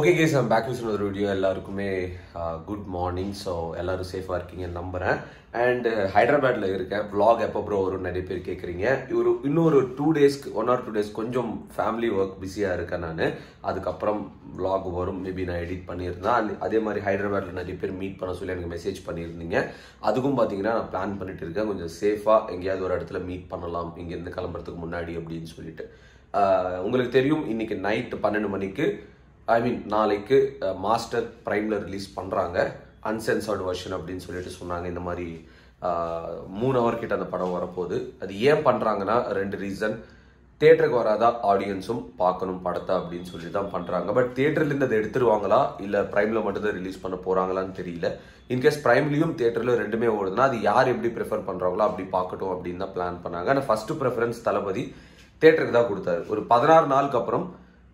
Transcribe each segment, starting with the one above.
okay guys நான் back with ஒரு video எல்லாருக்குமே குட் மார்னிங் ஸோ எல்லாரும் சேஃபாக இருக்கீங்கன்னு நம்புகிறேன் அண்ட் ஹைதராபாத்தில் இருக்கேன் vlog எப்போ ப்ரோ வரும் நிறைய பேர் கேட்குறீங்க ஒரு இன்னொரு டூ டேஸ்க்கு ஒன் ஆர் டூ டேஸ் கொஞ்சம் ஃபேமிலி ஒர்க் பிஸியாக இருக்கேன் நான் அதுக்கப்புறம் vlog வரும் மேபி நான் எடிட் பண்ணியிருந்தேன் And அதே மாதிரி ஹைதராபாத்தில் நிறைய பேர் மீட் பண்ண சொல்லி எனக்கு மெசேஜ் பண்ணியிருந்தீங்க அதுக்கும் பார்த்தீங்கன்னா நான் பிளான் பண்ணிட்டு இருக்கேன் கொஞ்சம் சேஃபாக எங்கேயாவது ஒரு இடத்துல மீட் பண்ணலாம் இங்கேருந்து கிளம்புறதுக்கு முன்னாடி அப்படின்னு சொல்லிட்டு ஆஹ் உங்களுக்கு தெரியும் இன்னைக்கு நைட் பன்னெண்டு மணிக்கு ஐ மீன் நாளைக்கு மாஸ்டர் பிரைம்ல ரிலீஸ் பண்றாங்க அன்சென்சர்டு வெர்ஷன் அப்படின்னு சொல்லிட்டு சொன்னாங்க இந்த மாதிரி ஆஹ், மூணு ஹவர் கிட்ட அந்த படம் வரப்போகுது அது ஏன் பண்றாங்கன்னா ரெண்டு ரீசன் தேட்டருக்கு வராதா ஆடியன்ஸும் பார்க்கணும் படத்தை அப்படின்னு சொல்லி தான் பண்றாங்க பட் தேட்டர்ல இருந்து அதை எடுத்துருவாங்களா இல்ல பிரைம்ல மட்டும் தான் ரிலீஸ் பண்ண போறாங்களான்னு தெரியல இன்கேஸ் பிரைம்லயும் தேட்டர்ல ரெண்டுமே ஓடுதுன்னா அது யார் எப்படி ப்ரிஃபர் பண்றாங்களோ அப்படி பார்க்கட்டும் அப்படின்னு தான் பிளான் பண்ணாங்க ஆனால் ஃபர்ஸ்ட் ப்ரிஃபரன்ஸ் தளபதி தேட்டருக்கு தான் கொடுத்தாரு ஒரு பதினாறு நாளுக்கு அப்புறம்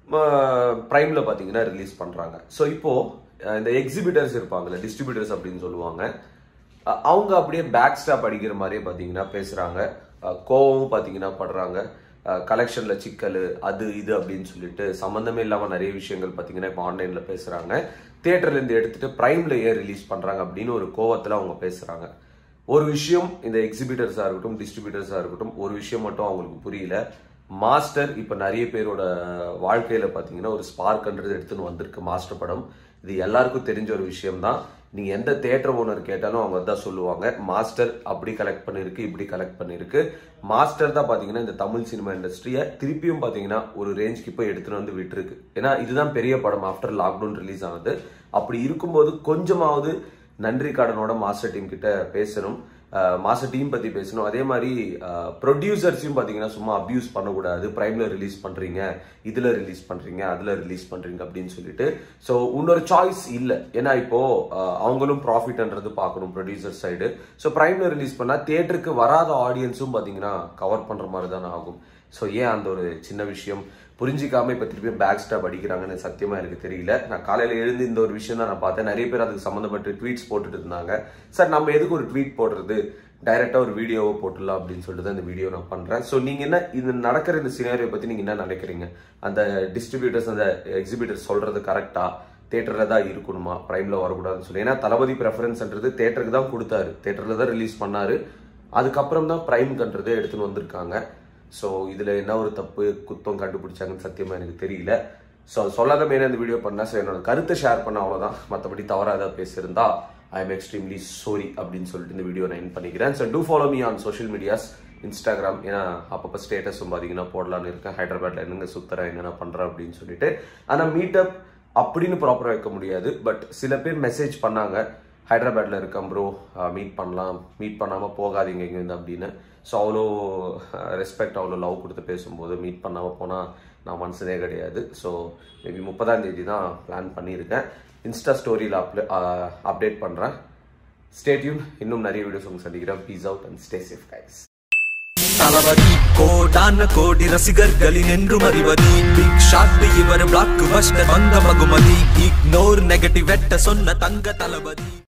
பிரைம்ல பாத்தீங்கன்னா ரிலீஸ் பண்றாங்க ஸோ இப்போ அஹ், இந்த எக்ஸிபிட்டர்ஸ் இருப்பாங்கல்ல டிஸ்ட்ரிபியூட்டர்ஸ் அப்படின்னு சொல்லுவாங்க அஹ், அவங்க அப்படியே பேக் ஸ்டாப் அடிக்கிற மாதிரியே பாத்தீங்கன்னா பேசுறாங்க அஹ், கோவமும் பாத்தீங்கன்னா படுறாங்க கலெக்ஷன்ல சிக்கல் அது இது அப்படின்னு சொல்லிட்டு சம்மந்தமே இல்லாம நிறைய விஷயங்கள் பாத்தீங்கன்னா இப்போ ஆன்லைன்ல பேசுறாங்க தியேட்டர்ல இருந்து எடுத்துட்டு பிரைம்ல ஏன் ரிலீஸ் பண்றாங்க அப்படின்னு ஒரு கோவத்துல அவங்க பேசுறாங்க ஒரு விஷயம் இந்த எக்ஸிபிட்டர்ஸா இருக்கட்டும் டிஸ்ட்ரிபியூட்டர்ஸா இருக்கட்டும் ஒரு விஷயம் மட்டும் அவங்களுக்கு புரியல மாஸ்டர் இப்ப நிறைய பேரோட வாழ்க்கையில பாத்தீங்கன்னா ஒரு ஸ்பார்க்ன்றது எடுத்துன்னு வந்திருக்கு மாஸ்டர் படம் இது எல்லாருக்கும் தெரிஞ்ச ஒரு விஷயம் தான் நீங்க எந்த தேட்டர் ஓனர் கேட்டாலும் அவங்க தான் சொல்லுவாங்க மாஸ்டர் அப்படி கலெக்ட் பண்ணிருக்கு இப்படி கலெக்ட் பண்ணிருக்கு மாஸ்டர் தான் பாத்தீங்கன்னா இந்த தமிழ் சினிமா இண்டஸ்ட்ரியை திருப்பியும் பாத்தீங்கன்னா ஒரு ரேஞ்ச்க்கு போய் எடுத்துன்னு வந்து விட்டுருக்கு ஏன்னா இதுதான் பெரிய படம் ஆஃப்டர் லாக்டவுன் ரிலீஸ் ஆனது அப்படி இருக்கும்போது கொஞ்சமாவது நன்றி கடனோட மாஸ்டர் டீம் கிட்ட பேசணும் அஹ் மாஸ்டர் டீம் பத்தி பேசணும் அதே மாதிரி ப்ரொடியூசர்ஸையும் பாத்தீங்கன்னா சும்மா அபியூஸ் பண்ணக்கூடாது பிரைம்ல ரிலீஸ் பண்றீங்க இதுல ரிலீஸ் பண்றீங்க அதுல ரிலீஸ் பண்றீங்க அப்படின்னு சொல்லிட்டு ஸோ இன்னொரு சாய்ஸ் இல்லை ஏன்னா இப்போ அஹ், அவங்களும் ப்ராஃபிட்ன்றது பார்க்கணும் ப்ரொடியூசர் சைடு ஸோ பிரைம்ல ரிலீஸ் பண்ணா தியேட்டருக்கு வராத ஆடியன்ஸும் பாத்தீங்கன்னா கவர் பண்ற மாதிரி தானே ஆகும் ஸோ ஏன் அந்த ஒரு சின்ன விஷயம் புரிஞ்சிக்காம இப்ப திருப்பி பேக் ஸ்டாப் அடிக்கிறாங்கன்னு சத்தியமா எனக்கு தெரியல நான் காலையில எழுந்து இந்த ஒரு விஷயம் தான் நான் பார்த்தேன் நிறைய பேர் அதுக்கு சம்மந்தப்பட்டு ட்வீட்ஸ் போட்டுட்டு இருந்தாங்க சார் நம்ம எதுக்கு ஒரு ட்வீட் போடுறது டைரக்டா ஒரு வீடியோவை போட்டுடலாம் அப்படின்னு சொல்லிட்டு தான் இந்த வீடியோ நான் பண்றேன் ஸோ நீங்க என்ன இது நடக்கிற இந்த சினாரியோ பத்தி நீங்க என்ன நினைக்கிறீங்க அந்த டிஸ்ட்ரிபியூட்டர்ஸ் அந்த எக்ஸிபிட்டர்ஸ் சொல்றது கரெக்டா தேட்டர்ல தான் இருக்கணுமா பிரைம்ல வரக்கூடாதுன்னு சொல்லி ஏன்னா தளபதி ப்ரெஃபரன்ஸ்ன்றது தேட்டருக்கு தான் கொடுத்தாரு தேட்டர்ல தான் ரிலீஸ் பண்ணாரு அதுக்கப்புறம் தான் பிரைம்ன்றது எடுத்துன்னு வந்திருக்காங்க ஸோ இதுல என்ன ஒரு தப்பு குத்தம் கண்டுபிடிச்சாங்கன்னு சத்தியமா எனக்கு தெரியல ஸோ சொல்லாத மேலே இந்த வீடியோ பண்ணா ஸோ என்னோட கருத்தை ஷேர் பண்ண அவ்வளோதான் மற்றபடி தவறாக ஏதாவது பேசியிருந்தா ஐ எம் எக்ஸ்ட்ரீம்லி சாரி அப்படின்னு சொல்லிட்டு இந்த வீடியோ நான் end பண்ணிக்கிறேன் so do follow me on social medias Instagram ஏன்னா அப்பப்போ ஸ்டேட்டஸும் பார்த்தீங்கன்னா போடலான்னு இருக்கேன் ஹைதராபாத்ல என்னங்க சுத்துறேன் என்னென்ன பண்றேன் அப்படின்னு சொல்லிட்டு ஆனால் மீட்டப் அப்படின்னு ப்ராப்பராக வைக்க முடியாது பட் சில பேர் மெசேஜ் பண்ணாங்க ஹைதராபாத்ல இருக்கேன் ப்ரோ மீட் பண்ணலாம் மீட் பண்ணாமல் போகாதீங்க இங்கேருந்து அப்படின்னு ஸோ அவ்வளோ ரெஸ்பெக்ட் அவ்வளோ லவ் கொடுத்து பேசும்போது மீட் பண்ணாமல் போனால் நான் மனசுனே கிடையாது ஸோ மேபி முப்பதாம் தேதி தான் பிளான் பண்ணியிருக்கேன் இன்ஸ்டா ஸ்டோரியில் அப்ல அப்டேட் பண்ணுறேன் ஸ்டேட்யூன் இன்னும் நிறைய வீடியோஸ் உங்களுக்கு சந்திக்கிறேன் peace out and stay safe guys Thalapathy கோடான கோடி ரசிகர்களின் என்றும் அறிவதி பிக் ஷாட் இவர் பிளாக் பஸ்டர் வந்த மகுமதி இக்னோர் நெகட்டிவ் வெட்ட சொன்ன தங்க தளபதி